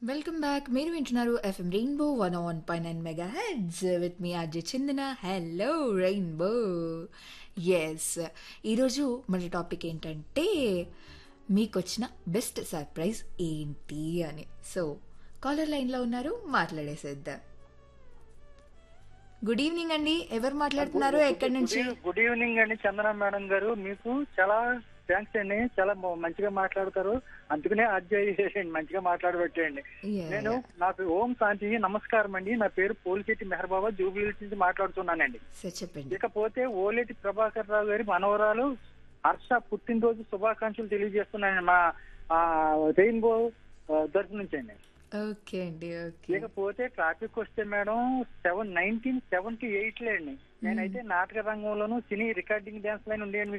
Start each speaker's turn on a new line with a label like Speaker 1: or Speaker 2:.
Speaker 1: Welcome back మీరు వింటున్నారు FM rainbow one one point nine megahertz with me Ajay Chandana hello rainbow yes ఈరోజు మన topic ఏంటంటే మీకు వచ్చిన బెస్ట్ సర్ప్రైజ్ ఏంటి అని సో కాలర్ లైన్లో ఉన్నారు మాట్లాడేసేద్దాం గుడ్ ఈవినింగ్ అండి ఎవరు మాట్లాడుతున్నారు ఎక్కడి నుంచి
Speaker 2: గుడ్ ఈవినింగ్ అండి చందన మేడం గారు మీకు చాలా థ్యాంక్స్ అండి చాలా మ- మంచిగా మాట్లాడతారు అందుకనే అజయ్ మంచిగా మాట్లాడబెట్టండి
Speaker 1: Yeah,
Speaker 2: నేను
Speaker 1: yeah.
Speaker 2: నా పేరు ఓం శాంతి నమస్కారం అండి నా పేరు పోలిశెట్టి మెహర్బాబా జూబ్లీ నుంచి మాట్లాడుతున్నానండి
Speaker 1: సార్ చెప్పండి
Speaker 2: ఇకపోతే ఓలేటి ప్రభాకర్ రావు గారి మనవరాలు హర్ష పుట్టినరోజు శుభాకాంక్షలు తెలియజేస్తున్నాను మా రెయిన్బో తరఫు నుంచి అండి
Speaker 1: ఓకే అండి ఓకే
Speaker 2: ఇకపోతే ట్రాఫిక్ వస్తే madam seven nineteen seventy eight లో అండి నేనైతే నాటక రంగంలోను సినీ రికార్డింగ్ డాన్స్ లైన్ ఉండేయండి